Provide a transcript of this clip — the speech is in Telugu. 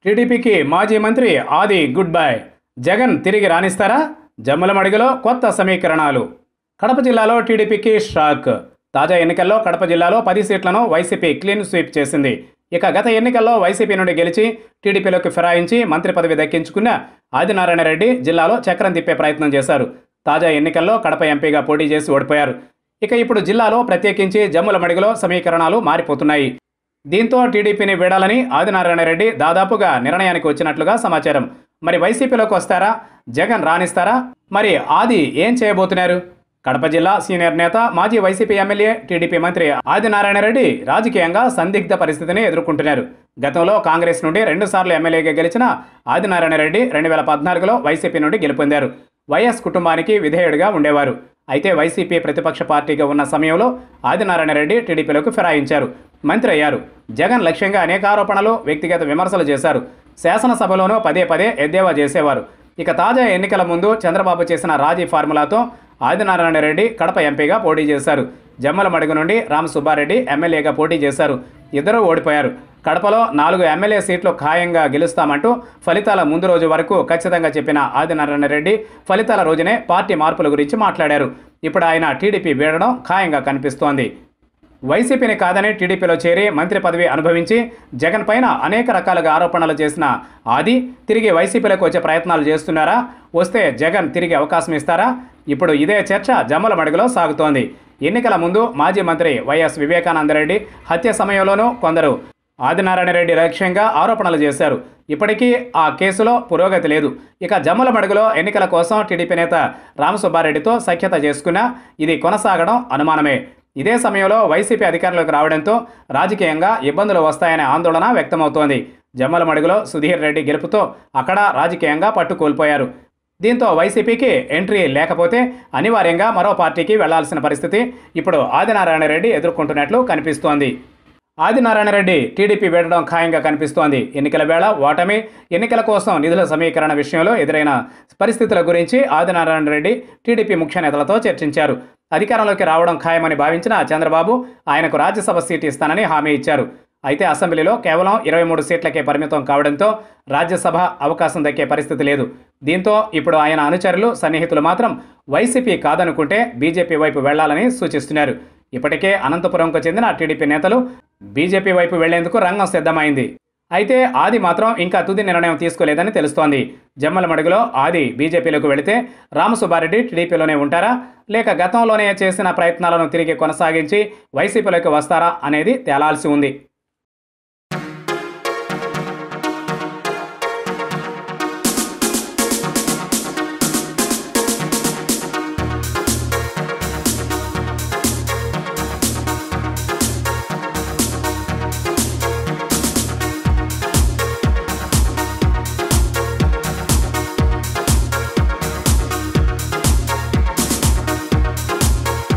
టీడీపీకి మాజీ మంత్రి ఆది గుడ్ బై జగన్ తిరిగి రాణిస్తారా జమ్ముల మడిగలో కొత్త సమీకరణాలు కడప జిల్లాలో టీడీపీకి షాక్ తాజా ఎన్నికల్లో కడప జిల్లాలో పది సీట్లను వైసీపీ క్లీన్ స్వీప్ చేసింది ఇక గత ఎన్నికల్లో వైసీపీ నుండి గెలిచి టీడీపీలోకి ఫిరాయించి మంత్రి పదవి దక్కించుకున్న ఆదినారాయణ రెడ్డి జిల్లాలో చక్రం తిప్పే ప్రయత్నం చేశారు తాజా ఎన్నికల్లో కడప ఎంపీగా పోటీ చేసి ఓడిపోయారు ఇక ఇప్పుడు జిల్లాలో ప్రత్యేకించి జమ్ముల మడిగలో సమీకరణాలు మారిపోతున్నాయి దీంతో టీడీపీని వీడాలని ఆదినారాయణ రెడ్డి దాదాపుగా నిర్ణయానికి వచ్చినట్లుగా సమాచారం మరి వైసీపీలోకి వస్తారా జగన్ రాణిస్తారా మరి ఆది ఏం చేయబోతున్నారు కడప జిల్లా సీనియర్ నేత మాజీ వైసీపీ ఎమ్మెల్యే టీడీపీ మంత్రి ఆదినారాయణ రెడ్డి రాజకీయంగా సందిగ్ధ పరిస్థితిని ఎదుర్కొంటున్నారు గతంలో కాంగ్రెస్ నుండి రెండుసార్లు ఎమ్మెల్యేగా గెలిచిన ఆదినారాయణ రెడ్డి రెండు వేల పద్నాలుగులో వైసీపీ నుండి గెలుపొందారు వైఎస్ కుటుంబానికి విధేయుడిగా ఉండేవారు అయితే వైసీపీ ప్రతిపక్ష పార్టీగా ఉన్న సమయంలో ఆదినారాయణ రెడ్డి టీడీపీలోకి ఫిరాయించారు మంత్రి అయ్యారు జగన్ లక్ష్యంగా అనేక ఆరోపణలు వ్యక్తిగత విమర్శలు చేశారు శాసనసభలోనూ పదే పదే ఎద్దేవా చేసేవారు ఇక తాజా ఎన్నికల ముందు చంద్రబాబు చేసిన రాజీ ఫార్ములాతో ఆదినారాయణ రెడ్డి కడప ఎంపీగా పోటీ చేశారు జమ్మల మడుగు నుండి రామ్ సుబ్బారెడ్డి ఎమ్మెల్యేగా పోటీ చేశారు ఇద్దరూ ఓడిపోయారు కడపలో నాలుగు ఎమ్మెల్యే సీట్లు ఖాయంగా గెలుస్తామంటూ ఫలితాల ముందు రోజు వరకు ఖచ్చితంగా చెప్పిన ఆదినారాయణ రెడ్డి ఫలితాల రోజునే పార్టీ మార్పుల గురించి మాట్లాడారు ఇప్పుడు ఆయన టీడీపీ వీడడం ఖాయంగా కనిపిస్తోంది వైసీపీని కాదని టీడీపీలో చేరి మంత్రి పదవి అనుభవించి జగన్ పైన అనేక రకాలుగా ఆరోపణలు చేసిన ఆది తిరిగి వైసీపీలోకి వచ్చే ప్రయత్నాలు చేస్తున్నారా వస్తే జగన్ తిరిగి అవకాశం ఇస్తారా ఇప్పుడు ఇదే చర్చ జమ్మల మడుగులో సాగుతోంది ఎన్నికల ముందు మాజీ మంత్రి వైఎస్ వివేకానందరెడ్డి హత్య సమయంలోనూ కొందరు ఆదినారాయణ రెడ్డి లక్ష్యంగా ఆరోపణలు చేశారు ఇప్పటికీ ఆ కేసులో పురోగతి లేదు ఇక జమ్మల మడుగులో ఎన్నికల కోసం టీడీపీ నేత రామసుబ్బారెడ్డితో సఖ్యత చేసుకున్నా ఇది కొనసాగడం అనుమానమే ఇదే సమయంలో వైసీపీ అధికారంలోకి రావడంతో రాజకీయంగా ఇబ్బందులు వస్తాయనే ఆందోళన వ్యక్తమవుతోంది జమ్మల మడుగులో సుధీర్ రెడ్డి గెలుపుతో అక్కడ రాజకీయంగా పట్టు కోల్పోయారు దీంతో వైసీపీకి ఎంట్రీ లేకపోతే అనివార్యంగా మరో పార్టీకి వెళ్లాల్సిన పరిస్థితి ఇప్పుడు ఆదినారాయణ రెడ్డి ఎదుర్కొంటున్నట్లు కనిపిస్తోంది ఆదినారాయణ రెడ్డి టీడీపీ వీడడం ఖాయంగా కనిపిస్తోంది ఎన్నికల వేళ ఓటమి ఎన్నికల కోసం నిధుల సమీకరణ విషయంలో ఎదురైన పరిస్థితుల గురించి ఆదినారాయణ రెడ్డి టీడీపీ ముఖ్య నేతలతో చర్చించారు అధికారంలోకి రావడం ఖాయమని భావించిన చంద్రబాబు ఆయనకు రాజ్యసభ సీటు ఇస్తానని హామీ ఇచ్చారు అయితే అసెంబ్లీలో కేవలం ఇరవై మూడు సీట్లకే పరిమితం కావడంతో రాజ్యసభ అవకాశం దక్కే పరిస్థితి లేదు దీంతో ఇప్పుడు ఆయన అనుచరులు సన్నిహితులు మాత్రం వైసీపీ కాదనుకుంటే బీజేపీ వైపు వెళ్లాలని సూచిస్తున్నారు ఇప్పటికే అనంతపురంకు చెందిన టీడీపీ నేతలు బీజేపీ వైపు వెళ్లేందుకు రంగం సిద్ధమైంది అయితే ఆది మాత్రం ఇంకా తుది నిర్ణయం తీసుకోలేదని తెలుస్తోంది జమ్మల మడుగులో ఆది బీజేపీలోకి వెళితే రామసుబ్బారెడ్డి టీడీపీలోనే ఉంటారా లేక గతంలోనే చేసిన ప్రయత్నాలను తిరిగి కొనసాగించి వైసీపీలోకి వస్తారా అనేది తేలాల్సి ఉంది